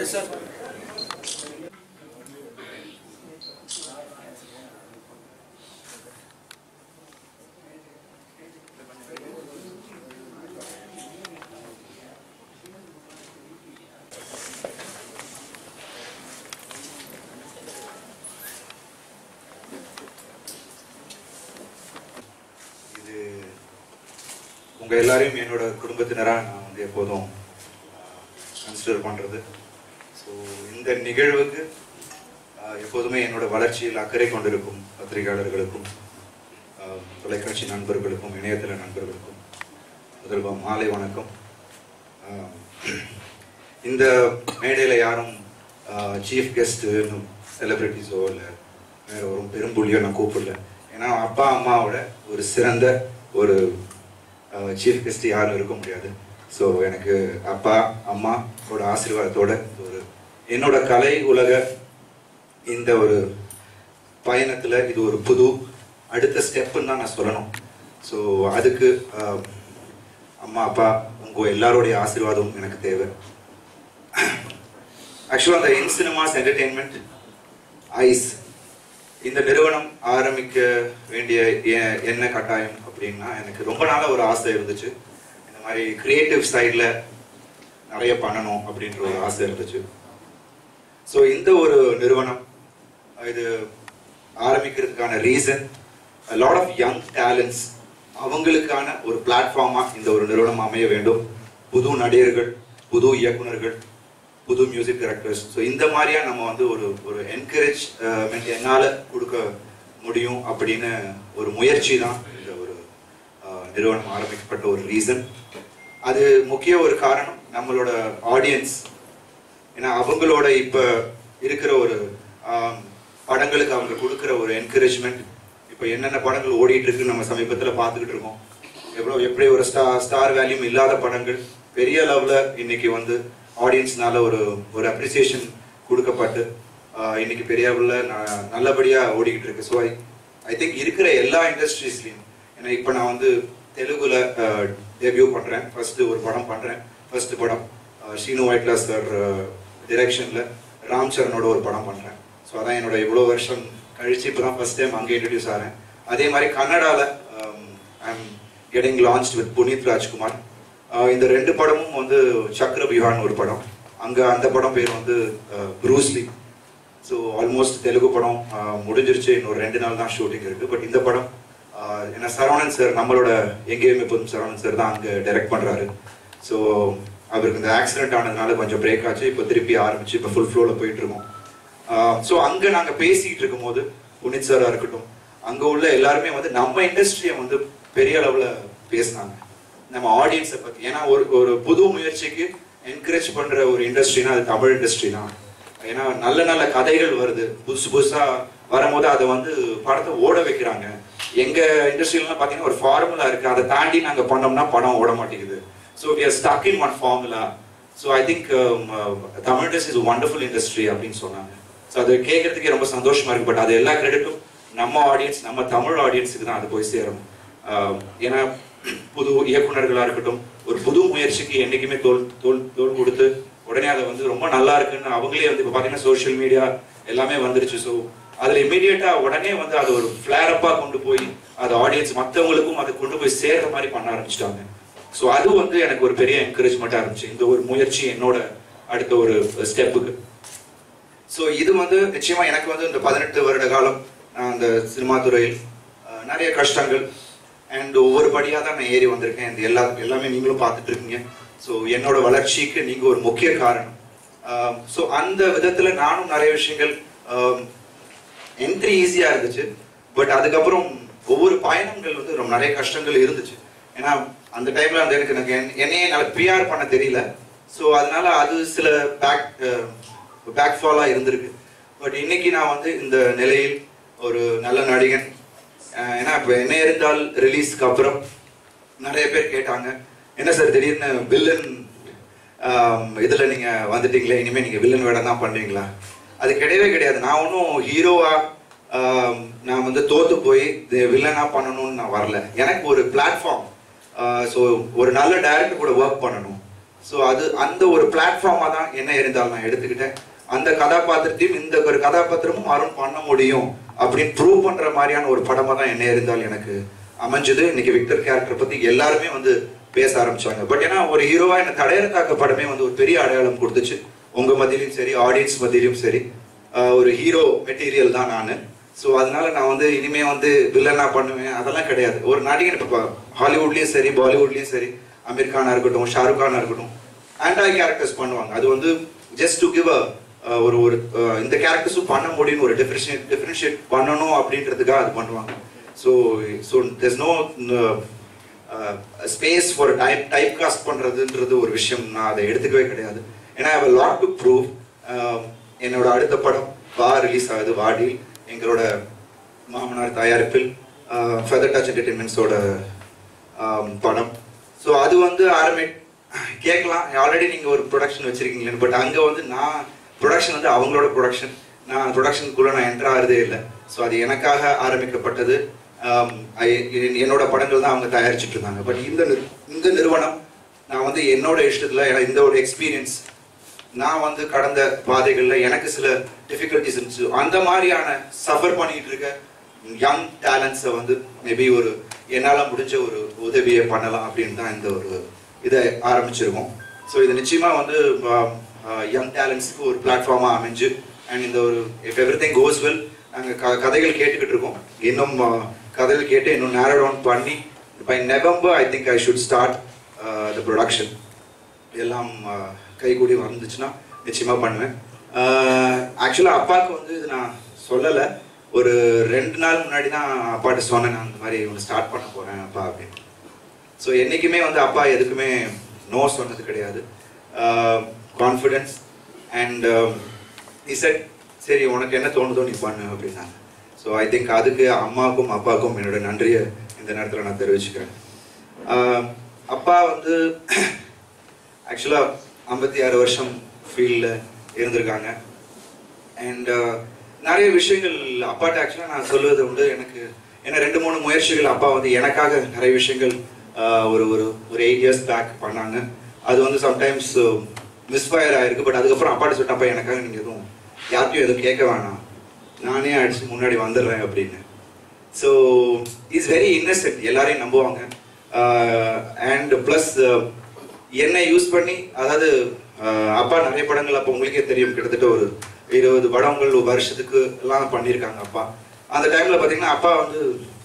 Sir இது உங்க எல்லாரையும் என்னோட குடும்பத்தினராக நான் வந்து எப்போதும் கன்சிடர் பண்றது ஸோ இந்த நிகழ்வுக்கு ஆஹ், எப்போதுமே என்னோட வளர்ச்சியில் அக்கறை கொண்டிருக்கும் பத்திரிகையாளர்களுக்கும் ஆஹ், தொலைக்காட்சி நண்பர்களுக்கும் இணையதள நண்பர்களுக்கும் முதல்வா மாலை வணக்கம் ஆஹ், இந்த மேடையில் யாரும் சீஃப் கெஸ்ட்டு செலிபிரிட்டிஸோ இல்லை வேற ஒரு பெரும்புள்ளியோ நான் கூப்பிடல ஏன்னா அப்பா அம்மாவோட ஒரு சிறந்த ஒரு சீஃப் கெஸ்ட் யாரும் இருக்க முடியாது ஸோ எனக்கு அப்பா அம்மாவோட ஆசீர்வாதத்தோட ஒரு என்னோட கலை உலக இந்த ஒரு பயணத்தில் இது ஒரு புது அடுத்த ஸ்டெப்புன்னு தான் நான் சொல்லணும் ஸோ அதுக்கு ஆஹ், அம்மா அப்பா உங்கள் எல்லாருடைய ஆசீர்வாதமும் எனக்கு தேவை ஆக்சுவலாக அந்த இன் சினிமாஸ் என்டர்டெயின்மெண்ட் ஐஸ் இந்த நிறுவனம் ஆரம்பிக்க வேண்டிய எ- என்ன கட்டாயம் அப்படின்னா எனக்கு ரொம்ப நாளா ஒரு ஆசை இருந்துச்சு இந்த மாதிரி கிரியேட்டிவ் சைடில் நிறைய பண்ணணும் அப்படின்ற ஒரு ஆசை இருந்துச்சு ஸோ இந்த ஒரு நிறுவனம் இது ஆரம்பிக்கிறதுக்கான reason lot of young talents அவங்களுக்கான ஒரு பிளாட்ஃபார்மா இந்த ஒரு நிறுவனம் அமைய வேண்டும் புது நடிகர்கள் புது இயக்குனர்கள் புது மியூசிக் டைரக்டர்ஸ் ஸோ இந்த மாதிரியா நம்ம வந்து ஒரு ஒரு என்கரேஜ் என்னால் கொடுக்க முடியும் அப்படின்னு ஒரு முயற்சி தான் இந்த ஒரு அஹ், நிறுவனம் ஆரம்பிக்கப்பட்ட ஒரு ரீசன் அது முக்கிய ஒரு காரணம் நம்மளோட ஆடியன்ஸ் ஏன்னா அவங்களோட இப்ப இருக்கிற ஒரு ஆம், படங்களுக்கு அவங்க கொடுக்குற ஒரு என்கரேஜ்மெண்ட் இப்போ என்னென்ன படங்கள் ஓடிட்டு இருக்கு நம்ம சமீபத்துல பார்த்துக்கிட்டு இருக்கோம் எவ்வளோ எப்படி ஒரு ஸ்டார் ஸ்டார் வேல்யூம் இல்லாத படங்கள் பெரிய லெவலில் இன்னைக்கு வந்து ஆடியன்ஸ்னால ஒரு ஒரு அப்ரிசியேஷன் கொடுக்கப்பட்டு ஆஹ், இன்னைக்கு பெரிய லெவலில் நல்லபடியா ஓடிக்கிட்டு இருக்கு ஸோ ஐ ஐ திங்க் இருக்கிற எல்லா இண்டஸ்ட்ரீஸ்லையும் ஏன்னா இப்போ நான் வந்து தெலுங்குல டெபியூ பண்றேன் ஃபர்ஸ்ட் ஒரு படம் பண்றேன் ஃபர்ஸ்ட் படம் அஹ், ஷீனு ஒயிட்லா சார் டிரெக்ஷன்ல ராம் சரணோட ஒரு படம் பண்றேன் ஸோ அதான் என்னோட இவ்வளோ வருஷம் கழிச்சு இப்போ தான் ஃபர்ஸ்ட் டைம் அங்கே இன்ட்ரடியூஸ் ஆகிறேன் அதே மாதிரி கன்னடால I am getting launch with Puneeth Rajkumar ah, இந்த ரெண்டு படமும் வந்து சக்கர வியூஹான்னு ஒரு படம் அங்க அந்த படம் பேர் வந்து ப்ரூஸ்லி ஸோ ஆல்மோஸ்ட் தெலுங்கு படம் அஹ், முடிஞ்சிருச்சு இன்னொரு ரெண்டு நாள் தான் ஷூட்டிங் இருக்கு பட் இந்த படம் அஹ், ஏன்னா சரவணன் சார் நம்மளோட எங்கேயுமே எப்போதும் சரவணன் சார் தான் அங்கே டைரக்ட் பண்றாரு ஸோ அவருக்கு இந்த ஆக்சிடென்ட் ஆனதுனால கொஞ்சம் பிரேக் ஆச்சு இப்போ திருப்பி ஆரம்பிச்சு இப்போ ஃபுல் ஃப்ளோவில் போயிட்டு இருக்கோம் ஸோ அங்கே நாங்கள் பேசிக்கிட்டு இருக்கும்போது புனித் சாராக இருக்கட்டும் அங்கே உள்ள எல்லாருமே வந்து நம்ம இண்டஸ்ட்ரியை வந்து பெரிய அளவில் பேசினாங்க நம்ம ஆடியன்ஸை பற்றி ஏன்னா ஒரு ஒரு புது முயற்சிக்கு என்கரேஜ் பண்ணுற ஒரு இண்டஸ்ட்ரினா அது தமிழ் இண்டஸ்ட்ரி தான் ஏன்னா நல்ல நல்ல கதைகள் வருது புதுசு புதுசா வரும்போது அதை வந்து படத்தை ஓட வைக்கிறாங்க எங்க இண்டஸ்ட்ரியிலாம் பாத்தீங்கன்னா ஒரு ஃபார்முலா இருக்கு அதை தாண்டி நாங்க பண்ணோம்னா படம் ஓட மாட்டேங்குது so we are stuck in one formula so I think Tamil industry is wonderful industry அப்படின்னு சொன்னாங்க ஸோ அது கேட்கறதுக்கே ரொம்ப சந்தோஷமா இருக்கு பட் அது எல்லா கிரெடிட்டும் நம்ம ஆடியன்ஸ் நம்ம தமிழ் ஆடியன்ஸுக்கு தான் அது போய் சேரும் ஆஹ் ஏன்னா புது இயக்குனர்களா இருக்கட்டும் ஒரு புது முயற்சிக்கு என்னைக்குமே தோல் தோல் தோல் கொடுத்து உடனே அதை வந்து ரொம்ப நல்லா இருக்குன்னு அவங்களே வந்து இப்போ பார்த்தீங்கன்னா சோஷியல் மீடியா எல்லாமே வந்துருச்சு ஸோ அதில் இமீடியட்டா உடனே வந்து அது ஒரு ஃபிளேரப்பா கொண்டு போய் அது ஆடியன்ஸ் மற்றவங்களுக்கும் அதை கொண்டு போய் சேர்ற மாதிரி பண்ண ஆரம்பிச்சிட்டாங்க ஸோ அது வந்து எனக்கு ஒரு பெரிய என்கரேஜ்மெண்ட்டாக இருந்துச்சு இந்த ஒரு முயற்சி என்னோட அடுத்த ஒரு ஸ்டெப்புக்கு ஸோ இது வந்து நிச்சயமா எனக்கு வந்து இந்த பதினெட்டு வருட காலம் நான் அந்த சினிமா துறையில் அஹ், நிறைய கஷ்டங்கள் அண்ட் ஒவ்வொரு படியாக தான் நான் ஏறி வந்திருக்கேன் இந்த எல்லா எல்லாமே நீங்களும் பார்த்துட்டு இருக்கீங்க ஸோ என்னோட வளர்ச்சிக்கு நீங்க ஒரு முக்கிய காரணம் ஸோ அந்த விதத்துல நானும் நிறைய விஷயங்கள் என்ட்ரி ஈஸியா இருந்துச்சு பட் அதுக்கப்புறம் ஒவ்வொரு பயணங்கள் வந்து ரொம்ப நிறைய கஷ்டங்கள் இருந்துச்சு ஏன்னா அந்த டைம்ல அந்த எனக்கு எனக்கு என்- என்னையே என்னால் பிஆர் பண்ண தெரியல ஸோ அதனால அது சில பேக் பேக் ஃபாலாக இருந்திருக்கு பட் இன்னைக்கு நான் வந்து இந்த நிலையில் ஒரு நல்ல நடிகன் அஹ் ஏன்னா இப்போ என்ன இருந்தால் ரிலீஸ்க்கு அப்புறம் நிறைய பேர் கேட்டாங்க என்ன சார் திடீர்னு வில்லன் இதுல நீங்க வந்துட்டீங்களே இனிமே நீங்க வில்லன் வேடம் தான் பண்ணுவீங்களா அது கிடையவே கிடையாது நான் ஒன்றும் ஹீரோவா நான் வந்து தோத்து போய் வில்லனா பண்ணணும்னு நான் வரல எனக்கு ஒரு பிளாட்ஃபார்ம் ஸோ ஒரு நல்ல டைரக்டர் கூட ஒர்க் பண்ணணும் ஸோ அது அந்த ஒரு பிளாட்ஃபார்மாக தான் என்ன இருந்தாலும் நான் எடுத்துக்கிட்டேன் அந்த கதாபாத்திரத்தையும் இந்த ஒரு கதாபாத்திரமும் அருண் பண்ண முடியும் அப்படின்னு ப்ரூவ் பண்ற மாதிரியான ஒரு படமா தான் என்ன இருந்தால் எனக்கு அமைஞ்சது இன்னைக்கு விக்டர் கேரக்டர் பத்தி எல்லாருமே வந்து பேச ஆரம்பிச்சாங்க பட் ஏன்னா ஒரு ஹீரோவா என்ன தடையறத்தாக்க படமே வந்து ஒரு பெரிய அடையாளம் கொடுத்துச்சு உங்க மத்தியிலும் சரி ஆடியன்ஸ் மத்தியிலும் சரி ஆஹ் ஒரு ஹீரோ மெட்டீரியல் தான் நான் ஸோ அதனால நான் வந்து இனிமே வந்து வில்லனா பண்ணுவேன் அதெல்லாம் கிடையாது ஒரு நடிகன் இப்போ ஹாலிவுட்லயும் சரி பாலிவுட்லயும் சரி அமீர் கானா இருக்கட்டும் ஷாருக் கானா இருக்கட்டும் ஆன்டாய் கேரக்டர்ஸ் பண்ணுவாங்க அது வந்து ஜஸ்ட் டு கிவ் அ ஒரு ஒரு அஹ், இந்த கேரக்டர்ஸும் பண்ண முடியும் ஒரு டிஃபரன்ஷியேட் டிஃபரன்ஷியேட் பண்ணணும் அப்படின்றதுக்காக அது பண்ணுவாங்க so so there's no space for type type cast பண்ணுறதுன்றது ஒரு விஷயம் நான் அதை எடுத்துக்கவே கிடையாது ஏன்னா ஐ லாட் டு ப்ரூவ் என்னோட அடுத்த படம் வா ரிலீஸ் ஆகுது வாடி எங்களோட மாமனார் தயாரிப்பில் ஃபெதர் டச் என்டர்டெயின்மெண்ட்ஸோட படம் ஸோ அது வந்து ஆரம்பி கேட்கலாம் ஆல்ரெடி நீங்கள் ஒரு ப்ரொடக்ஷன் வச்சிருக்கீங்களேன்னு பட் அங்கே வந்து நான் ப்ரொடக்ஷன் வந்து அவங்களோட ப்ரொடக்ஷன் நான் ப்ரொடக்ஷனுக்குள்ளே நான் என்டர் ஆகிறதே இல்லை ஸோ அது எனக்காக ஆரம்பிக்கப்பட்டது ஆம், I- என்- என்னோட படங்கள் தான் அவங்க தயாரிச்சுட்டு இருந்தாங்க பட் இந்த நிறு- இந்த நிறுவனம் நான் வந்து என்னோட இஷ்டத்தில் எனக்கு இந்த ஒரு எக்ஸ்பீரியன்ஸ் நான் வந்து கடந்த பாதைகளில் எனக்கு சில டிஃபிகல்ட்டிஸ் இருந்துச்சு அந்த மாதிரியான சஃபர் பண்ணிட்டு இருக்க யங் டேலண்ட்ஸை வந்து மேபி ஒரு என்னால் முடிஞ்ச ஒரு உதவியை பண்ணலாம் அப்படின்னு தான் இந்த ஒரு இதை ஆரம்பிச்சிருக்கோம் ஸோ இது நிச்சயமாக வந்து யங் டேலண்ட்ஸ்க்கு ஒரு பிளாட்ஃபார்மாக அமைஞ்சு அண்ட் இந்த ஒரு if everything goes well நாங்கள் க கதைகள் கேட்டுக்கிட்டு இருக்கோம் இன்னும் uh, கதைகள் கேட்டு இன்னும் நேரோ டவுன் பண்ணி by November I think I should start the production எல்லாம் அஹ், கைகூடி வந்துச்சுன்னா நிச்சயமா பண்ணுவேன் ஆக்சுவலாக அப்பாவுக்கு வந்து இது நான் சொல்லலை ஒரு ரெண்டு நாள் முன்னாடி தான் அப்பாட்ட சொன்னேன் நான் இந்த மாதிரி ஒன்று ஸ்டார்ட் பண்ண போறேன் அப்பா அப்படின்னு ஸோ என்றைக்குமே வந்து அப்பா எதுக்குமே நோ சொன்னது கிடையாது கான்ஃபிடென்ஸ் அண்ட் இசட் சரி உனக்கு என்ன தோணுதோ நீ பண்ணு அப்படின்னாங்க ஸோ ஐ திங்க் அதுக்கு அம்மாவுக்கும் அப்பாவுக்கும் என்னோட நன்றியை இந்த நேரத்தில் நான் தெரிவிச்சுக்கிறேன் ஆஹ் அப்பா வந்து ஆக்சுவலாக ஐம்பத்தி ஆறு வருஷம் ஃபீல்டில் இருந்திருக்காங்க அண்ட் நிறைய விஷயங்கள் அப்பாட்ட ஆக்சுவலாக நான் சொல்லுவது உண்டு எனக்கு என்ன ரெண்டு மூணு முயற்சிகள் அப்பா வந்து எனக்காக நிறைய விஷயங்கள் ஆஹ் ஒரு ஒரு ஒரு எயிட் இயர்ஸ் பேக் பண்ணாங்க அது வந்து சம்டைம்ஸ் மிஸ்ஃபயர் ஆயிருக்கு பட் அதுக்கப்புறம் அப்பாட்ட சொல்லிட்டு அப்பா எனக்காக நீங்கள் எதுவும் யார்ட்டையும் எதுவும் கேட்க வேணாம் நானே அடிச்சு முன்னாடி வந்துடுறேன் அப்படின்னு ஸோ இஸ் வெரி இன்னசென்ட் எல்லாரையும் நம்புவாங்க அண்ட் ப்ளஸ் என்னை யூஸ் பண்ணி அதாவது ஆஹ் அப்பா நிறைய படங்கள் அப்போ உங்களுக்கே தெரியும் கிட்டத்தட்ட ஒரு இருபது படங்கள் ஒரு வருஷத்துக்கு எல்லாம் பண்ணியிருக்காங்க அப்பா அந்த டைம்ல பார்த்தீங்கன்னா அப்பா வந்து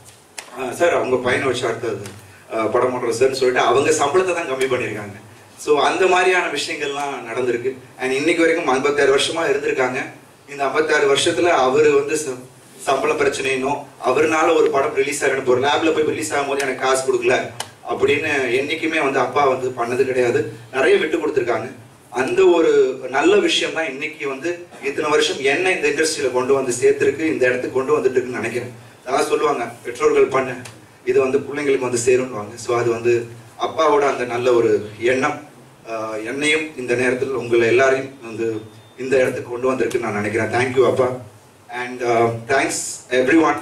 சார் அவங்க பையனை வச்சு அடுத்தது ஆஹ் படம் பண்ணுறோம் சார்னு சொல்லிட்டு அவங்க சம்பளத்தை தான் கம்மி பண்ணியிருக்காங்க ஸோ அந்த மாதிரியான விஷயங்கள்லாம் நடந்திருக்கு அண்ட் இன்னைக்கு வரைக்கும் ஐம்பத்தாறு வருஷமா இருந்திருக்காங்க இந்த ஐம்பத்தாறு வருஷத்துல அவர் வந்து ச- சம்பள பிரச்சனைனோ அவர்னால ஒரு படம் ரிலீஸ் ஆகணும் இப்போ ஒரு லேப்ல போய் ரிலீஸ் ஆகும்போது எனக்கு காசு கொடுக்கல அப்படின்னு என்னைக்குமே வந்து அப்பா வந்து பண்ணது கிடையாது நிறைய விட்டு கொடுத்துருக்காங்க அந்த ஒரு நல்ல விஷயம் தான் இன்னைக்கு வந்து இத்தனை வருஷம் என்ன இந்த இண்டஸ்ட்ரியில கொண்டு வந்து சேர்த்திருக்கு இந்த இடத்துக்கு கொண்டு வந்துட்டு இருக்குன்னு நினைக்கிறேன் அதான் சொல்லுவாங்க பெற்றோர்கள் பண்ண இது வந்து பிள்ளைங்களுக்கு வந்து சேரும்னுவாங்க ஸோ அது வந்து அப்பாவோட அந்த நல்ல ஒரு எண்ணம் ஆஹ் என்னையும் இந்த நேரத்தில் உங்களை எல்லாரையும் வந்து இந்த இடத்துக்கு கொண்டு வந்திருக்குன்னு நான் நினைக்கிறேன் தேங்க்யூ அப்பா அண்ட் தேங்க்ஸ் எவ்ரி ஒன்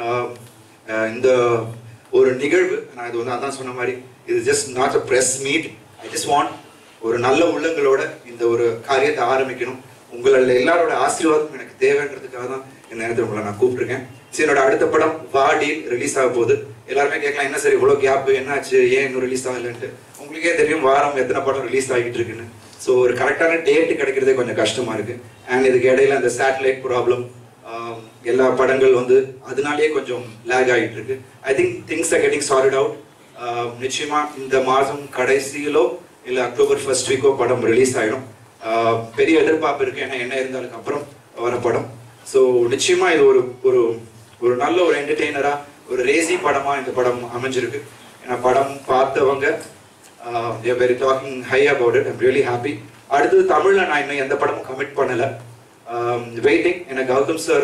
இந்த ஒரு நிகழ்வு நான் இது வந்து அதான் சொன்ன மாதிரி இது just not a press meet I just want ஒரு நல்ல உள்ளங்களோட இந்த ஒரு காரியத்தை ஆரம்பிக்கணும் உங்களோட எல்லாரோட ஆசீர்வாதம் எனக்கு தேவைன்றதுக்காக தான் இந்த நேரத்தில் உங்களை நான் கூப்பிட்டுருக்கேன் சரி என்னோட அடுத்த படம் வாடியில் ரிலீஸ் ஆக போகுது எல்லாருமே கேட்கலாம் என்ன சரி இவ்வளோ கேப் என்னாச்சு ஏன் இன்னும் ரிலீஸ் ஆகலைன்ட்டு உங்களுக்கே தெரியும் வாரம் எத்தனை படம் ரிலீஸ் ஆகிட்டு இருக்குன்னு ஸோ ஒரு கரெக்டான டேட் கிடைக்கிறதே கொஞ்சம் கஷ்டமா இருக்கு அண்ட் இதுக்கு இடையில அந்த சேட்டலைட் ப்ராப்ளம் எல்லா படங்கள் வந்து அதனாலேயே கொஞ்சம் லேக் ஆகிட்டு இருக்கு I think things are getting sorted out நிச்சயமா இந்த மாதம் கடைசியிலோ இல்லை அக்டோபர் ஃபர்ஸ்ட் வீக்கோ படம் ரிலீஸ் ஆயிடும் ஆஹ் பெரிய எதிர்பார்ப்பு இருக்கு ஏன்னா என்ன இருந்தாலும் அப்புறம் வர படம் ஸோ நிச்சயமா இது ஒரு ஒரு ஒரு நல்ல ஒரு என்டர்டெய்னரா ஒரு ரேசி படமா இந்த படம் அமைஞ்சிருக்கு ஏன்னா படம் பார்த்தவங்க very talking high about it I'm really happy அடுத்தது தமிழ்ல நான் இன்னும் எந்த படமும் கமிட் பண்ணல வெயிட்டிங் எனக்கு கௌதம் சார்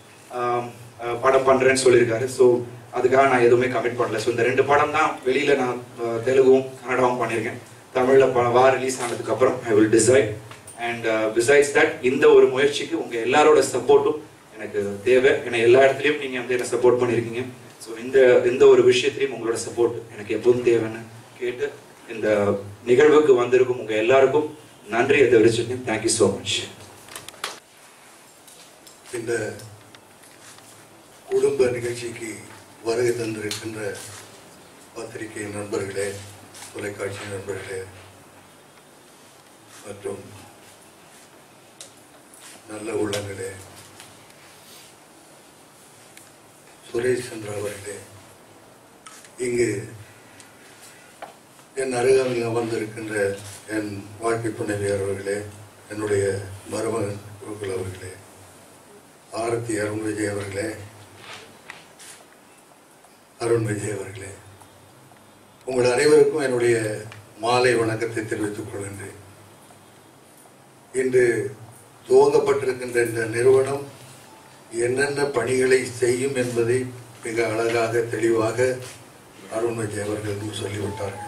படம் பண்றேன்னு சொல்லியிருக்காரு ஸோ அதுக்காக நான் எதுவுமே கமிட் பண்ணல ஸோ இந்த ரெண்டு படம் தான் வெளியில நான் அஹ், தெலுங்கும் கன்னடாவும் பண்ணியிருக்கேன் தமிழ்ல ப- வா ரிலீஸ் ஆனதுக்கு அப்புறம் I will decide and besides that இந்த ஒரு முயற்சிக்கு உங்க எல்லாரோட சப்போர்ட்டும் எனக்கு தேவை ஏன்னா எல்லா இடத்துலயும் நீங்க வந்து என்ன சப்போர்ட் பண்ணியிருக்கீங்க ஸோ இந்த இந்த ஒரு விஷயத்திலையும் உங்களோட சப்போர்ட் எனக்கு எப்போதும் தேவைன்னு கேட்டு இந்த நிகழ்வுக்கு வந்திருக்கும் உங்க எல்லாருக்கும் நன்றியை தெரிவிச்சிருக்கேன் தேங்க்யூ ஸோ மச் இந்த குடும்ப நிகழ்ச்சிக்கு வருகை தந்திருக்கின்ற பத்திரிகை நண்பர்களே தொலைக்காட்சி நண்பர்களே மற்றும் நல்ல உள்ளங்களே சுரேஷ் சந்திரா அவர்களே இங்கு என் அருகாமையில் அமர்ந்திருக்கின்ற என் வாழ்க்கை துணைவியர் அவர்களே என்னுடைய மருமகன் கோகுல் அவர்களே ஆரத்தி அருண் விஜய் அவர்களே அருண் விஜய் அவர்களே உங்கள் அனைவருக்கும் என்னுடைய மாலை வணக்கத்தை தெரிவித்துக் கொள்கின்றேன் இன்று துவங்கப்பட்டிருக்கின்ற இந்த நிறுவனம் என்னென்ன பணிகளை செய்யும் என்பதை மிக அழகாக தெளிவாக அருண் விஜய் அவர்கள் சொல்லிவிட்டார்கள்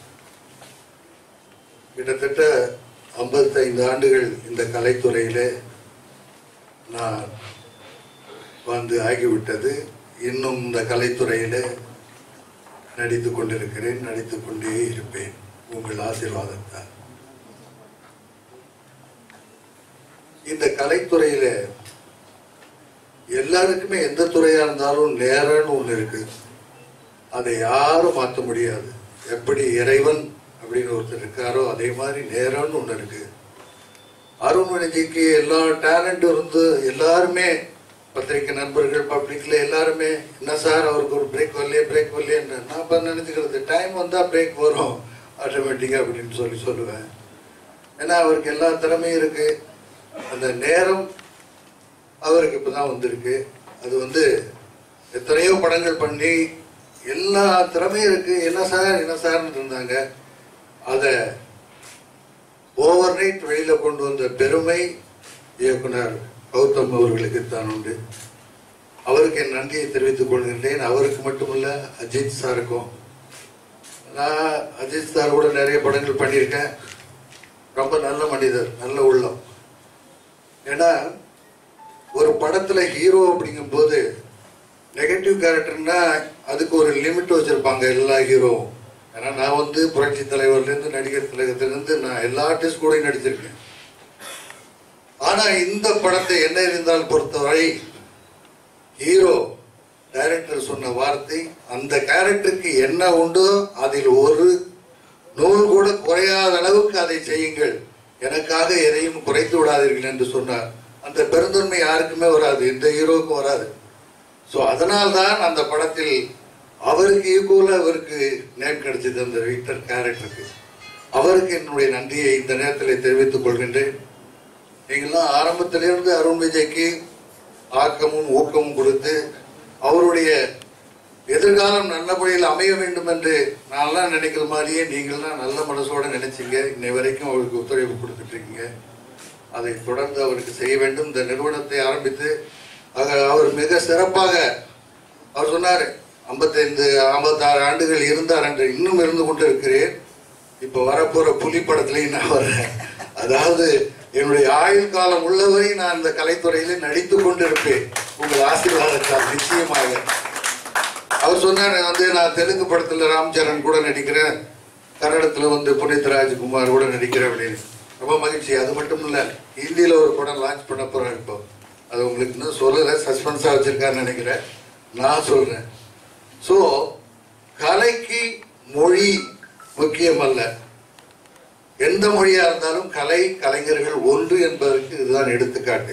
கிட்டத்தட்ட ஐம்பத்தைந்து ஆண்டுகள் இந்த கலைத்துறையிலே நான் வந்து ஆகிவிட்டது இன்னும் இந்த கலைத்துறையிலே நடித்துக் கொண்டிருக்கிறேன் நடித்துக் கொண்டே இருப்பேன் உங்கள் ஆசீர்வாதத்தால் இந்த கலைத்துறையில எல்லாருக்குமே எந்த துறையா இருந்தாலும் நேரம்னு ஒண்ணு இருக்கு அதை யாரும் மாற்ற முடியாது எப்படி இறைவன் அப்படின்னு ஒருத்தர் இருக்காரோ அதே மாதிரி நேரம்னு ஒண்ணு இருக்கு அருண்மணிஜிக்கு எல்லா டேலண்ட் இருந்து எல்லாருமே பத்திரிக்கை நண்பர்கள் பப்ளிக்ல எல்லாருமே என்ன சார் அவருக்கு ஒரு பிரேக் வரலையே பிரேக் வரலையேன்னு நான் இப்போ நினைச்சுக்கிறது டைம் வந்தா பிரேக் வரும் ஆட்டோமேட்டிக்கா அப்படின்னு சொல்லி சொல்லுவேன் ஏன்னா அவருக்கு எல்லா திறமையும் இருக்கு அந்த நேரம் அவருக்கு இப்பதான் வந்திருக்கு அது வந்து எத்தனையோ படங்கள் பண்ணி எல்லா திறமையும் இருக்கு என்ன சார் என்ன சார்னு இருந்தாங்க அதை ஓவர் நைட் வெளியில கொண்டு வந்த பெருமை இயக்குனர் கௌதம் அவர்களுக்கு தான் உண்டு அவருக்கு என் நன்றியை தெரிவித்துக் கொள்கின்றேன் அவருக்கு மட்டுமல்ல அஜித் சாருக்கும் நான் அஜித் சார் கூட நிறைய படங்கள் பண்ணியிருக்கேன் ரொம்ப நல்ல மனிதர் நல்ல உள்ளம் ஏன்னா ஒரு படத்துல ஹீரோ அப்படிங்கும்போது நெகட்டிவ் கேரக்டர்னா அதுக்கு ஒரு லிமிட் வச்சிருப்பாங்க எல்லா ஹீரோவும் ஏன்னா நான் வந்து புரட்சி தலைவர்ல இருந்து நடிகர் திலகத்துல இருந்து நான் எல்லா ஆர்டிஸ்ட் கூட நடிச்சிருக்கேன் ஆனா இந்த படத்தை என்ன இருந்தால் பொறுத்தவரை ஹீரோ டைரக்டர் சொன்ன வார்த்தை அந்த கேரக்டருக்கு என்ன உண்டோ அதில் ஒரு நூல் கூட குறையாத அளவுக்கு அதை செய்யுங்கள் எனக்காக எதையும் குறைத்து விடாதீர்கள் என்று சொன்னார் அந்த பெருந்தன்மை யாருக்குமே வராது எந்த ஹீரோவுக்கும் வராது ஸோ அதனால்தான் அந்த படத்தில் அவருக்கு ஈக்குவலா அவருக்கு நேம் கிடைச்சது அந்த விக்டர் கேரக்டருக்கு அவருக்கு என்னுடைய நன்றியை இந்த நேரத்தில் தெரிவித்துக் கொள்கின்றேன் நீங்களாம் ஆரம்பத்திலிருந்து அருண் விஜய்க்கு ஆக்கமும் ஊக்கமும் கொடுத்து அவருடைய எதிர்காலம் நல்ல முறையில் அமைய வேண்டும் என்று நான்லாம் நினைக்கிற மாதிரியே நீங்கள்லாம் நல்ல மனசோட நினைச்சீங்க இன்னை வரைக்கும் அவருக்கு ஒத்துழைப்பு கொடுத்துட்டு இருக்கீங்க அதை தொடர்ந்து அவருக்கு செய்ய வேண்டும் இந்த நிறுவனத்தை ஆரம்பித்து ஆக அவர் மிக சிறப்பாக அவர் சொன்னார் ஐம்பத்தைந்து ஐம்பத்தாறு ஆண்டுகள் இருந்தார் என்று இன்னும் இருந்து கொண்டு இருக்கிறேன் இப்போ வரப்போற புலி படத்துலையும் நான் வர்றேன் அதாவது என்னுடைய ஆயுள் காலம் உள்ளவரை நான் இந்த கலைத்துறையில நடித்துக் கொண்டிருப்பேன் உங்கள் ஆசீர்வாதத்தால் நிச்சயமாக அவர் சொன்னார் வந்து நான் தெலுங்கு படத்துல ராம்சரண் கூட நடிக்கிறேன் கன்னடத்துல வந்து புனித் ராஜ்குமார் கூட நடிக்கிறேன் அப்படின்னு ரொம்ப மகிழ்ச்சி அது மட்டும் இல்ல ஹிந்தியில ஒரு படம் லான்ச் பண்ண போறேன் இப்போ அது உங்களுக்கு இன்னும் சொல்லல சஸ்பென்ஸா வச்சிருக்காருன்னு நினைக்கிறேன் நான் சொல்றேன் சோ கலைக்கு மொழி முக்கியம் அல்ல எந்த மொழியா இருந்தாலும் கலை கலைஞர்கள் ஒன்று என்பதற்கு இதுதான் எடுத்துக்காட்டு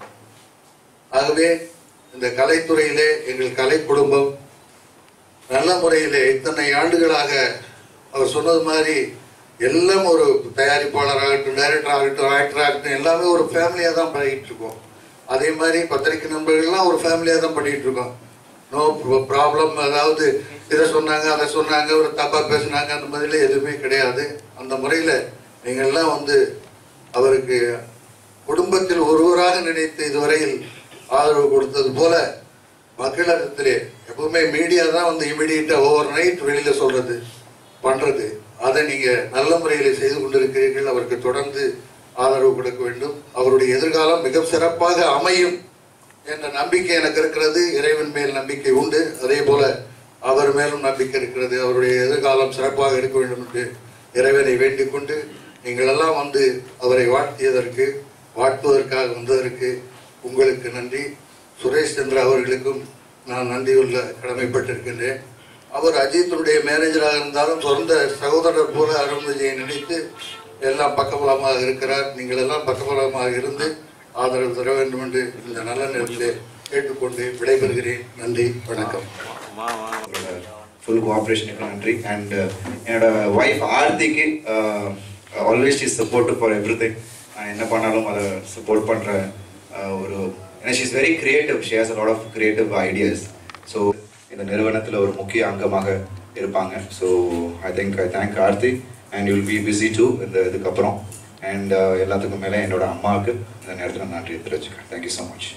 ஆகவே இந்த கலைத்துறையிலே எங்கள் கலை குடும்பம் நல்ல முறையிலே இத்தனை ஆண்டுகளாக அவர் சொன்னது மாதிரி எல்லாம் ஒரு தயாரிப்பாளர் ஆகட்டும் டைரக்டர் ஆகட்டும் ஆக்டர் ஆகட்டும் எல்லாமே ஒரு ஃபேமிலியாக தான் பண்ணிட்டு இருக்கோம் அதே மாதிரி பத்திரிகை நண்பர்கள்லாம் ஒரு ஃபேமிலியாக தான் பண்ணிட்டு இருக்கோம் நோ ப்ராப்ளம் அதாவது இதை சொன்னாங்க அதை சொன்னாங்க ஒரு தப்பா பேசுனாங்க அந்த மாதிரிலாம் எதுவுமே கிடையாது அந்த முறையில் நீங்கள்லாம் வந்து அவருக்கு குடும்பத்தில் ஒருவராக நினைத்து இதுவரையில் ஆதரவு கொடுத்தது போல மக்களிடத்திலே எப்பவுமே மீடியா தான் வந்து இமிடியட்டா ஓவர் நைட் வெளியில சொல்றது பண்றது அதை நீங்க நல்ல முறையில் செய்து கொண்டிருக்கிறீர்கள் அவருக்கு தொடர்ந்து ஆதரவு கொடுக்க வேண்டும் அவருடைய எதிர்காலம் மிக சிறப்பாக அமையும் என்ற நம்பிக்கை எனக்கு இருக்கிறது இறைவன் மேல் நம்பிக்கை உண்டு அதே போல அவர் மேலும் நம்பிக்கை இருக்கிறது அவருடைய எதிர்காலம் சிறப்பாக இருக்க வேண்டும் என்று இறைவனை வேண்டிக் கொண்டு நீங்கள் எல்லாம் வந்து அவரை வாழ்த்தியதற்கு வாழ்த்துவதற்காக வந்ததற்கு உங்களுக்கு நன்றி சுரேஷ் சந்திரா அவர்களுக்கும் நான் நன்றியுள்ள கடமைப்பட்டிருக்கின்றேன் அவர் அஜித்தினுடைய மேனேஜராக இருந்தாலும் சொந்த சகோதரர் போல அருண்விஜயை நினைத்து எல்லாம் பக்கபலமாக இருக்கிறார் நீங்கள் எல்லாம் பக்கபலமாக இருந்து ஆதரவு தர வேண்டும் என்று இந்த நல்ல நேரத்தில் கேட்டுக்கொண்டு விடைபெறுகிறேன் நன்றி வணக்கம் ஃபுல் கோஆப்ரேஷனுக்கு நன்றி அண்ட் என்னோட ஒய்ஃப் ஆர்த்திக்கு always is support for everything நான் என்ன பண்ணாலும் அதை சப்போர்ட் பண்ணுற ஒரு ஏன்னா she's very creative she has lot of creative ideas so இந்த நிறுவனத்தில் ஒரு முக்கிய அங்கமாக இருப்பாங்க so I think I thank Aarthi and you'll be busy too இந்த இதுக்கப்புறம் அண்ட் எல்லாத்துக்கும் மேலே என்னோட அம்மாவுக்கு இந்த நேரத்தில் நன்றி தெரிவிச்சுக்கிறேன் thank you so much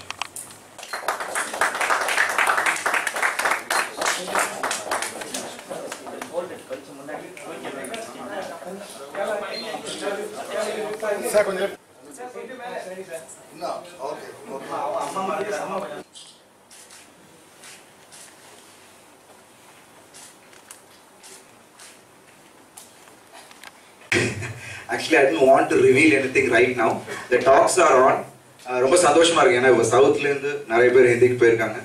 okay okay actually I don't want to reveal anything right now the talks are on ரொம்ப சந்தோஷமா இருக்கு ஏன்னா இப்போ சவுத்ல இருந்து நிறைய பேர் ஹிந்திக்கு போயிருக்காங்க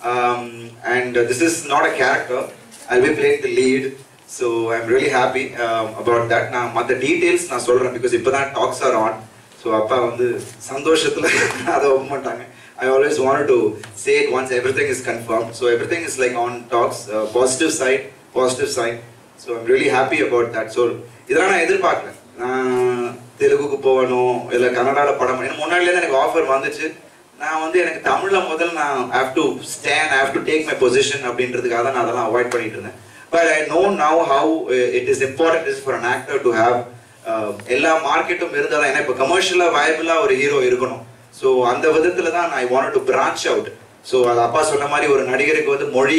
and this is not a character I be playing the lead so I am really happy about that நான் மற்ற டீட்டெயில்ஸ் நான் சொல்றேன் பிகாஸ் இப்போ தான் டாக்ஸ் ஆர் ஆன் ஸோ அப்பா வந்து சந்தோஷத்தில் அதை ஒப்ப மாட்டாங்க I always want to say it once everything is confirm so everything is like on talks positive side positive side so I'm really happy about that so இதெல்லாம் நான் எதிர்பார்க்கல நான் தெலுங்குக்கு போகணும் இல்லை கன்னடாவில் படம் பண்ணணும் முன்னாடிலேருந்து எனக்கு ஆஃபர் வந்துச்சு நான் வந்து எனக்கு தமிழில் முதல்ல நான் have to stand have to take my position அப்படின்றதுக்காக தான் நான் அதெல்லாம் அவாய்ட் பண்ணிட்டு இருந்தேன் but I know now how it is important is for an actor to have எல்லா மார்க்கெட்டும் இருந்தால் ஏன்னா இப்போ கமர்ஷியலாக வயபிளாக ஒரு ஹீரோ இருக்கணும் ஸோ அந்த விதத்தில் தான் I want to branch out so அது அப்பா சொன்ன மாதிரி ஒரு நடிகருக்கு வந்து மொழி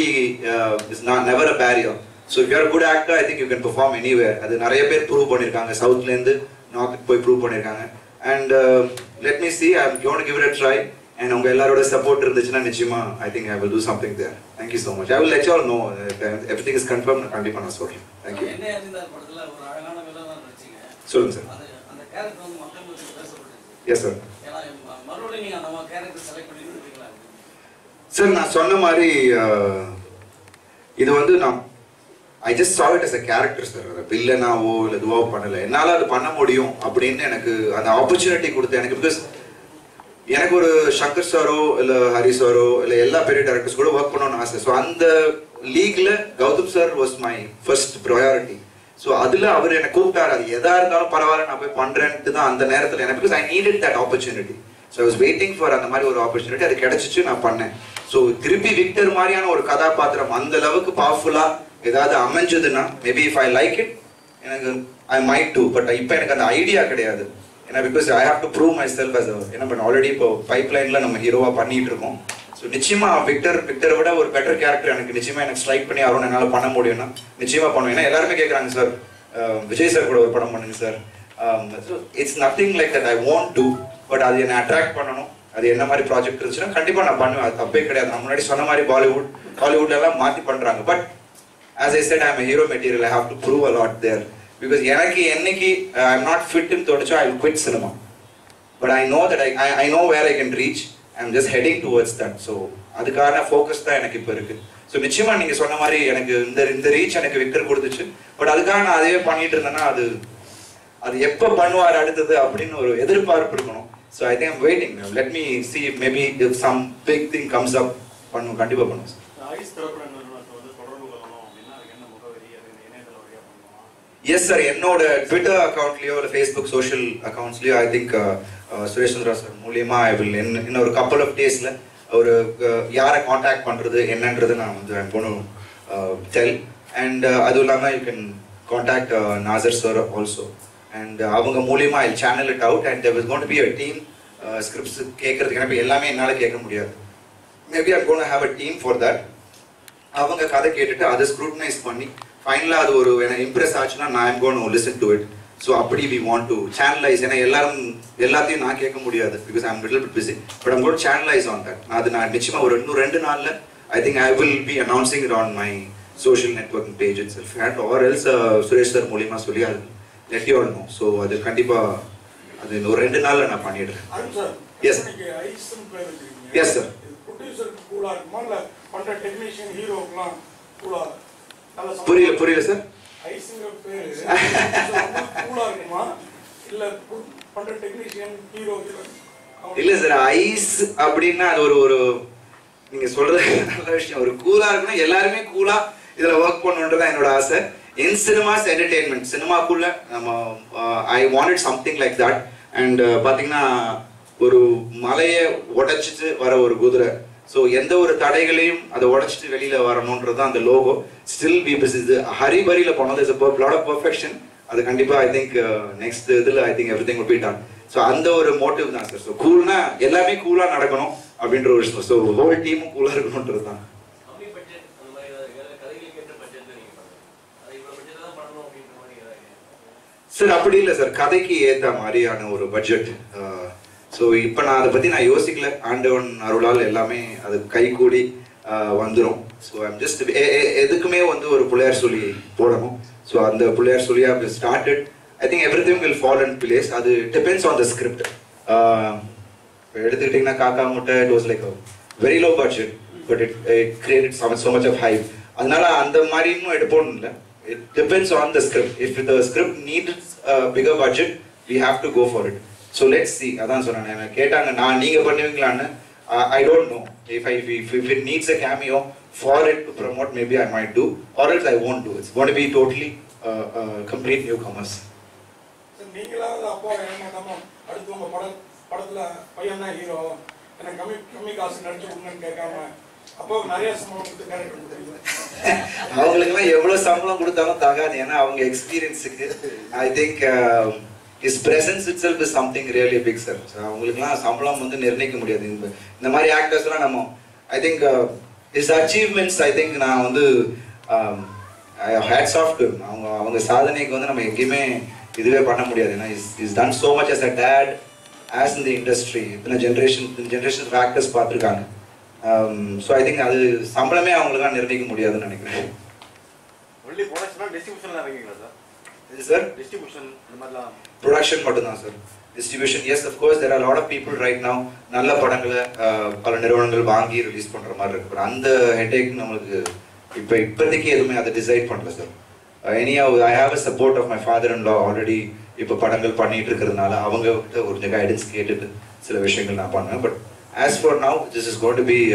is not never a barrier so if you're good actor I think you can perform anywhere அது நிறைய பேர் ப்ரூவ் பண்ணியிருக்காங்க சவுத்லேருந்து நார்த்துக்கு போய் ப்ரூவ் பண்ணியிருக்காங்க and let me see I gonna give it try and உங்க எல்லாரோட சப்போர்ட் இருந்துச்சுன்னா நிச்சயமா I think I will do something there thank you so much I will let all know everything is confirm நான் கண்டிப்பாக நான் சொல்கிறேன் thank you என்ன அறிந்தார் படத்துல ஒரு அழகான வில்லனா நடிச்சீங்க சொல்லுங்க சார் அது அந்த கேரக்டர் வந்து மக்கள் மத்தியில் பேசப்பட்டுச்சு எஸ் சார் ஏன்னா ம- மறுபடியும் நீங்க அந்த கேரக்டர் செலக்ட் பண்ணி இருக்கீங்களா சார் நான் சொன்ன மாதிரி அஹ், இது வந்து நான் I just saw it as a character sir அதை வில்லனாவோ இல்லை இதுவோ பண்ணல என்னால் அது பண்ண முடியும் அப்படின்னு எனக்கு அந்த ஆப்பர்ச்சுனிட்டி கொடுத்து எனக்கு பிகாஸ் எனக்கு ஒரு சங்கர் சாரோ இல்லை ஹரி சாரோ இல்லை எல்லா பெரிய டேரக்டர்ஸ் கூட ஒர்க் பண்ணணும்னு ஆசை ஸோ அந்த லீக்ல Gautham sir was my first priority so அதில் அவர் என்னை கூப்பிட்டாரு அது எதா இருந்தாலும் பரவாயில்ல நான் போய் பண்றேன்ட்டு தான் அந்த நேரத்தில் எனக்கு because I needed that opportunity so I was waiting for அந்த மாதிரி ஒரு ஆப்பர்ச்சுனிட்டி அது கிடைச்சிச்சு நான் பண்ணேன் ஸோ திருப்பி விக்டர் மாதிரியான ஒரு கதாபாத்திரம் அந்த அளவுக்கு பவர்ஃபுல்லா ஏதாவது அமைஞ்சதுன்னா maybe if I like it எனக்கு ஐ மைட் டூ பட் இப்போ எனக்கு அந்த ஐடியா கிடையாது ஏன்னா because I have to prove myself as ஏன்னா பண்ண ஆல்ரெடி இப்போ பைப் லைன்ல நம்ம ஹீரோவா பண்ணிட்டு இருக்கோம் ஸோ நிச்சயமா விக்டர் விக்டரை விட ஒரு பெட்டர் கேரக்டர் எனக்கு நிச்சயமா எனக்கு ஸ்ட்ரைக் பண்ணி அருண் என்னால் பண்ண முடியும்னா நிச்சயமா பண்ணுவேன் ஏன்னா எல்லாருமே கேட்குறாங்க சார் விஜய் சார் கூட ஒரு படம் பண்ணுங்க sir it's nothing like that I want to but அது என்னை அட்ராக்ட் பண்ணணும் அது என்ன மாதிரி ப்ராஜெக்ட் இருந்துச்சுன்னா கண்டிப்பா நான் பண்ணுவேன் அது தப்பே கிடையாது நான் முன்னாடி சொன்ன மாதிரி பாலிவுட் ஹாலிவுட்ல எல்லாம் மாத்தி பண்றாங்க but as I said I'm hero material I have to prove a lot there because எனக்கு என்னைக்கு ஐ எம் நாட் ஃபிட்னு தோணுச்சோ I will quit cinema but I know that I I know where I can reach I am just heading towards that so அதுக்கான focus தான் எனக்கு இப்போ இருக்கு so நிச்சயமா நீங்க சொன்ன மாதிரி எனக்கு இந்த இந்த ரீச் எனக்கு விக்டர் கொடுத்துச்சு பட் அதுக்காக நான் அதுவே பண்ணிட்டு இருந்தேன்னா அது அது எப்போ பண்ணுவார் அடுத்தது அப்படின்னு ஒரு எதிர்பார்ப்பு இருக்கணும் so I think waiting let me see maybe if some big thing comes up பண்ணும் கண்டிப்பாக பண்ணுவோம் சார் ஐஸ் திரைப்பட நிறுவனத்தை வந்து தொடர்பு கொள்ளணும் அப்படின்னா அதுக்கு என்ன முகவரி அது இந்த இணையதள வழியா பண்ணுவோம் எஸ் சார் என்னோட ட்விட்டர் அக்கௌண்ட்லயோ இல்லை ஃபேஸ்புக் சோஷியல் அக்கௌண்ட்ஸ்லயோ I think Suresh Chandra sir மூலியமா ஐ வில் இன்னும் ஒரு கப்பல் ஆஃப் டேஸ்ல ஒரு uh, யாரை காண்டாக்ட் பண்றது என்னன்றது நான் வந்து ஐம் கோன் டெல் அண்ட் அதுவும் இல்லாமல் you can contact Nasser sir also and அவங்க மூலியமா I channel it out and there is gonna to be a team scripts கேட்கறதுக்கு ஏன்னா இப்ப எல்லாமே என்னால் கேட்க முடியாது maybe I'm gonna have a team for that அவங்க கதை கேட்டுட்டு அதை ஸ்க்ரூட்டனைஸ் பண்ணி ஃபைனலாக அது ஒரு எனக்கு இம்ப்ரெஸ் ஆச்சுன்னா நான் I'm gonna listen to it so அப்படி வி வாண்ட் டு சேனலைஸ் ஏன்னா எல்லாரும் எல்லாத்தையும் நான் கேட்க முடியாது because I'm little bit busy but I'm gonna channelise on that நான் அது நான் நிச்சயமா ஒரு இன்னும் ரெண்டு நாளில் I think I will be announcing it on my social networking page itself and or else Suresh sir மூலியமா சொல்லி அது let you all know so அது கண்டிப்பாக அது இன்னும் ஒரு ரெண்டு நாளில் நான் பண்ணிடுறேன் அருண் சார் Yes. இன்னைக்கு ஐஸ்ன்னு பேர் வச்சிருக்கீங்க Yes, sir. இது ப்ரொடியூசருக்கு கூலா இருக்குமா இல்ல பண்ற டெக்னீஷியன் ஹீரோக்கெல்லாம் கூலா நல்ல சம்பளம் புரியல புரியல சார் ஐஸ்ங்கிற பேரு கூலா இருக்குமா இல்ல pu- பண்ற டெக்னீஷியன் ஹீரோ இல்ல சார் ஐஸ் அப்படின்னா அது ஒரு ஒரு நீங்க சொல்றது நல்ல விஷயம் ஒரு கூலா இருக்குன்னா எல்லாருமே கூலா இதுல ஒர்க் பண்ணணுன்றதான் என்னோட ஆசை இன் சினிமாஸ் என்டர்டெயின்மெண்ட் சினிமாக்குள்ள நம்ம I wanted something like that and பாத்தீங்கன்னா ஒரு மலையை உடைச்சிட்டு வர ஒரு குதிரை ஸோ எந்த ஒரு தடைகளையும் அதை உடைச்சிட்டு வெளியில வரணுன்றது தான் அந்த லோகோ ஸ்டில் வி இது ஹரிபரியில போனது இஸ் லாட் ஆஃப் பர்ஃபெக்ஷன் அது கண்டிப்பா ஐ திங்க் நெக்ஸ்ட் இதுல I think everything be done so அந்த ஒரு மோட்டிவ் தான் சார் ஸோ கூல்னா எல்லாமே கூலா நடக்கணும் அப்படின்ற ஒரு விஷயம் ஸோ ஹோல் டீமும் கூலா இருக்கணுன்றது தான் கம்மி பட்ஜெட் அந்த மாதிரி ஏதாவது ஏதாவது கதைகளுக்கு ஏற்ற பட்ஜெட் நீங்க பண்ணுங்க அது இவ்வளவு பட்ஜெட் தான் பண்ணணும் அப்படின்ற மாதிரி ஏதாவது சார் அப்படி இல்லை சார் கதைக்கு ஏத்த மாதிரியான ஒரு பட்ஜெட் ஸோ இப்போ நான் அதை பத்தி நான் யோசிக்கல ஆண்டவன் அருளால் எல்லாமே அது கைகூடி வந்துடும் ஸோ ஐம் ஜஸ்ட் எதுக்குமே வந்து ஒரு பிள்ளையார் சொல்லி போடணும் ஸோ அந்த பிள்ளையார் சொல்லி அப்படி started I think everything will follow in place அது டிபெண்ட்ஸ் ஆன் த ஸ்கிரிப்ட் எடுத்துக்கிட்டிங்கன்னா Kaakka Muttai it was like very low budget but it it create so much of hype அதனால அந்த மாதிரி இன்னும் எடுப்போம் இல்லை it depends on the script if the script need bigger budget we have to go for it so let's see அதான் சொன்னேன் என்ன கேட்டாங்க நான் நீங்க பண்ணுவீங்களான்னு I don't know if I if it needs a cameo for it to promote maybe I might do or it's I won't do it's won't be totally complete new comers நீங்களாவது அப்போ ஏமாத்தாம அடுத்து உங்க படம் படத்துல பையன் தான் ஹீரோ எனக்கு கம்மி கம்மி காசு நடிச்சு கொடுங்கன்னு கேட்காம அப்போ நிறைய சம்பளம் கொடுத்து கேரக்டர் கொடுத்துருக்கீங்க அவங்களுக்குலாம் எவ்வளவு சம்பளம் கொடுத்தாலும் தகாது ஏன்னா அவங்க எக்ஸ்பீரியன்ஸுக்கு I think is presence itself is something really big sir அவங்களுக்குலாம் சம்பளம் வந்து நிர்ணயிக்க முடியாது இந்த இந்த மாதிரி ஆக்டர்ஸ்லாம் நம்ம I think is achievements I think நான் வந்து ஹேட்ஸ் ஆஃப் அவங்க அவங்க சாதனைக்கு வந்து நம்ம எங்கேயுமே இதுவே பண்ண முடியாது ஏன்னா is is done so much as a date as in the industry இத்தனை ஜென்ரேஷன் ஜென்ரேஷன் ஆக்டர்ஸ் பார்த்துருக்காங்க ஸோ ஐ திங்க் அது சம்பளமே அவங்களுக்காக நிர்ணயிக்க முடியாதுன்னு நினைக்கிறேன் ஒன்லி ப்ரொடக்ஷனா டிஸ்ட்ரிபியூஷன்ல இருக்கீங்களா சார் இது சார் டிஸ்ட்ரிபியூஷன் இந்த மாதிரிலாம் ப்ரொடக்ஷன் மட்டும்தான் sir distribution yes of course there are lot of people right now நல்ல படங்களை அஹ், பல நிறுவனங்கள் வாங்கி ரிலீஸ் பண்ற மாதிரி இருக்கு But அந்த ஹெட்டேக் நம்மளுக்கு இப்போ இப்போதைக்கு எதுவுமே அதை டிசைட் பண்ணல sir any I have a support of my father and law already இப்போ படங்கள் பண்ணிட்டு இருக்கிறதுனால அவங்க கிட்ட ஒரு கைடன்ஸ் கேட்டுட்டு சில விஷயங்கள் நான் பண்ணுவேன் but as for now this is got to be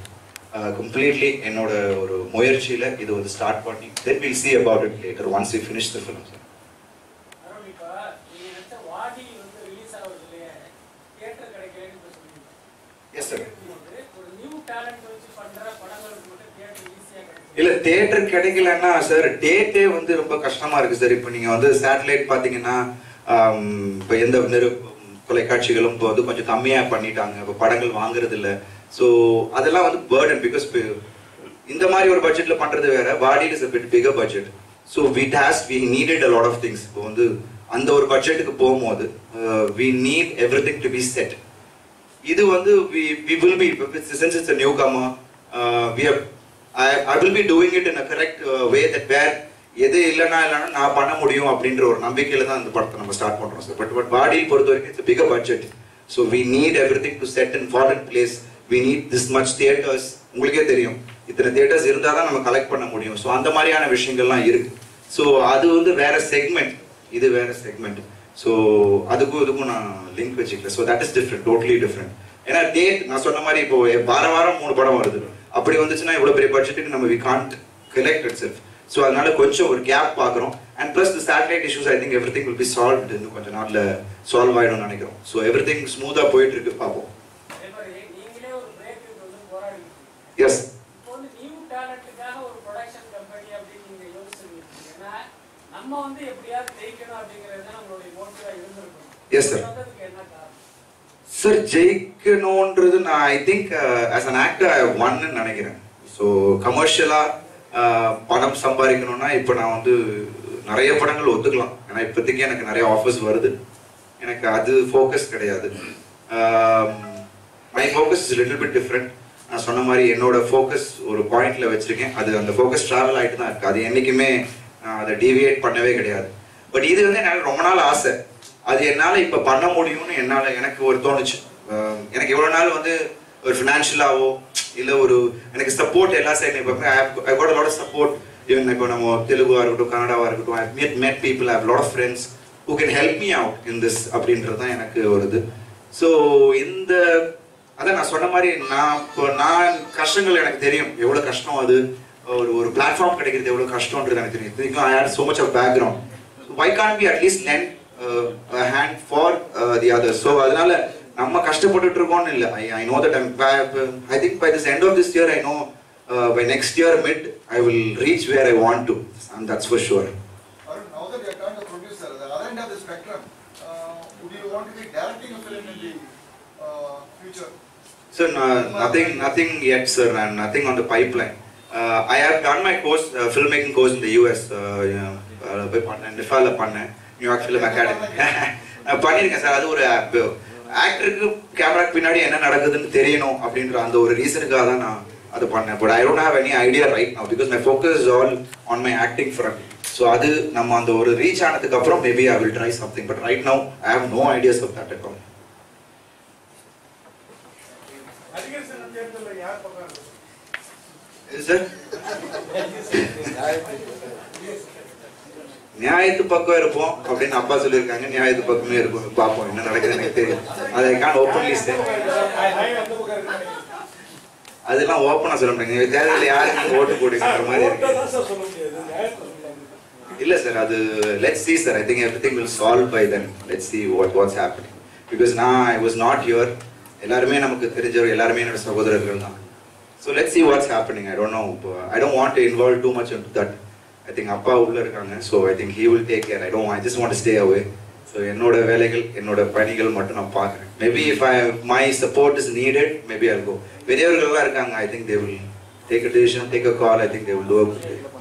completely என்னோட ஒரு முயற்சியில இது வந்து ஸ்டார்ட் பண்ணி then will see about it later once we finish the film sir Arun, இப்ப நீங்க நடிச்ச வாடி வந்து release ஆகுறதுலயே theatre கிடைக்கலைன்னு இப்ப சொன்னீங்க. எஸ் சார் வந்து ஒரு new talent வச்சு பண்ற படங்களுக்கு மட்டும் theatre easy ஆ கிடைக்குது. இல்ல தியேட்டர் கிடைக்கலன்னா சார் டேட்டே வந்து ரொம்ப கஷ்டமா இருக்கு சார் இப்போ நீங்க வந்து சேட்டலைட் பாத்தீங்கன்னா ஆம், இப்போ எந்த நிறு தொலைக்காட்சிகளும் இப்போ வந்து கொஞ்சம் கம்மியா பண்ணிட்டாங்க இப்போ படங்கள் வாங்குறது இல்ல ஸோ அதெல்லாம் வந்து பேர்டன் பிகாஸ் இந்த மாதிரி ஒரு பட்ஜெட்ல பண்றது வேற பாடியில் is a bit bigger budget so we has we needed a lot of things இப்போ வந்து அந்த ஒரு பட்ஜெட்டுக்கு போகும்போது we need everything to be set இது வந்து we we will be since it's a newcomer uh, we have I, I will be doing it in a correct uh, way that where எது இல்லைன்னா இல்லைன்னா நான் பண்ண முடியும் அப்படின்ற ஒரு நம்பிக்கையில தான் இந்த படத்தை நம்ம ஸ்டார்ட் பண்றோம் சார் பட் பட் பாடியை பொறுத்த வரைக்கும் it's bigger budget so we need everything to set in foreign place we need this much theatres உங்களுக்கே தெரியும் இத்தனை தியேட்டர்ஸ் இருந்தால் தான் நம்ம கலெக்ட் பண்ண முடியும் ஸோ அந்த மாதிரியான விஷயங்கள்லாம் இருக்கு ஸோ அது வந்து வேற செக்மெண்ட் இது வேற செக்மெண்ட் ஸோ அதுக்கும் இதுக்கும் நான் லிங்க் வச்சுக்கல so that is different totally different ஏன்னா டேட் நான் சொன்ன மாதிரி இப்போ வார வாரம் மூணு படம் வருது அப்படி வந்துச்சுன்னா இவ்வளோ பெரிய பட்ஜெட்டுக்கு நம்ம we can't collect itself so அதனால கொஞ்சம் ஒரு கேப் பார்க்குறோம் and plus the satellite issues I think everything will be solve இன்னும் கொஞ்சம் நாளில் சால்வ் ஆகிடும்னு நினைக்கிறோம் ஸோ எவ்ரி திங் ஸ்மூத்தாக போயிட்டு இருக்கு பார்ப்போம் அதே மாதிரி நீங்களே ஒரு break க்கு வந்து போராடி இருக்கீங்க. எஸ் இப்போ வந்து new talent-க்காக ஒரு production company அப்படின்னு நீங்க யோசிச்சிருக்கீங்க. ஏன்னா, நம்ம வந்து எப்படியாவது ஜெயிக்கணும் அப்படிங்கிறது தான் நம்மளுடைய motive ஆ இருந்திருக்கும். Yes, sir. இது வந்ததுக்கு என்ன காரணம் சார் ஜெயிக்கணுன்றது நான் I think as an actor I ஒன்னு நினைக்கிறேன் ஸோ கமர்ஷியலாக பணம் சம்பாதிக்கணும்னா இப்போ நான் வந்து நிறைய படங்கள் ஒத்துக்கலாம் ஏன்னா இப்போதைக்கு எனக்கு நிறைய ஆஃபர்ஸ் வருது எனக்கு அது ஃபோக்கஸ் கிடையாது my focus is little bit different நான் சொன்ன மாதிரி என்னோட ஃபோக்கஸ் ஒரு பாயிண்ட்ல வச்சிருக்கேன் அது அந்த ஃபோக்கஸ் ட்ராவல் ஆகிட்டு தான் இருக்கு அது என்றைக்குமே நான் அதை டீவியேட் பண்ணவே கிடையாது பட் இது வந்து என்னால் ரொம்ப நாள் ஆசை அது என்னால் இப்போ பண்ண முடியும்னு என்னால் எனக்கு ஒரு தோணுச்சு அஹ் எனக்கு எவ்வளோ நாள் வந்து ஒரு ஃபினான்ஷியலாவோ இல்லை ஒரு எனக்கு சப்போர்ட் எல்லா சைடும் இப்போ I got lot support even இப்போ நம்ம தெலுங்குவா இருக்கட்டும் கன்னடாவா இருக்கட்டும் I meet met people I have lot of friends who can help me out in this அப்படின்றது தான் எனக்கு ஒரு இது ஸோ இந்த அதான் நான் சொன்ன மாதிரி நான் இப்போ நான் கஷ்டங்கள் எனக்கு தெரியும் எவ்வளோ கஷ்டம் அது ஒரு ஒரு பிளாட்ஃபார்ம் கிடைக்கிறது எவ்வளோ கஷ்டம்ன்றது எனக்கு தெரியும் இதுக்கும் I had so much of background why can be at least lend hand for the other so அதனால நம்ம கஷ்டப்பட்டுட்டு இருக்கோம்னு இல்லை I I know that I think by this end of this year I know by next year mid I will reach where I want to and that's for sure Arun, now that you are turned a producer, the other end of the spectrum, uh, would you want to be directing a film in the uh, future? So no, nothing, nothing yet, sir, and nothing on the pipeline. Uh, I have done my course, uh, filmmaking course in the US. Uh, yeah, uh, போய் பண்ணேன் நிஃபால பண்ணேன் New York film academy நான் பண்ணியிருக்கேன் sir அது ஒரு ஆக்டருக்கு கேமராக்கு பின்னாடி என்ன நடக்குதுன்னு தெரியணும் அப்படின்ற அந்த ஒரு ரீசனுக்காக தான் நான் அது பண்ணேன் but I don't have any idea right now because my focus is all on my acting front so அது நம்ம அந்த ஒரு ரீச் ஆனதுக்கு அப்புறம் maybe I will try something but right now I have no ideas of that at all நடிகர் சங்க தேர்தலில் யார் பக்கம் இருக்கு? சார் நியாயத்து பக்கம் இருப்போம் அப்படின்னு அப்பா சொல்லியிருக்காங்க நியாயத்து பக்கமே இருக்கும் பார்ப்போம் என்ன நடக்குது எனக்கு தெரியும் அதை கான் ஓப்பன்லி சார் நியாயம் எந்த பக்கம் இருக்கு அதெல்லாம் ஓப்பனா சொல்ல முடியாது தேர்தலில் யாருக்கு நீங்க ஓட்டு போடுங்கிற மாதிரி ஓட்டை இருக்கு தான் சார் சொல்ல முடியாது நியாயத்தை சொல்லலாம் இல்ல சார் அது let's see sir I think everything will solve by then let's see what what's happening because நான் ஐ வாஸ் நாட் ஹியர் எல்லாருமே நமக்கு தெரிஞ்சவர் எல்லாருமே என்னோட சகோதரர்கள் தான் so let's see what's happening I don't know I don't want to involve too much in that I think அப்பா உள்ள இருக்காங்க so I think he will take care I don't I just want stay away so என்னோட வேலைகள் என்னோட பணிகள் மட்டும் நான் பார்க்குறேன் maybe if I my support is needed maybe I go பெரியவர்கள்லாம் இருக்காங்க I think they will take a decision take a call I think they will two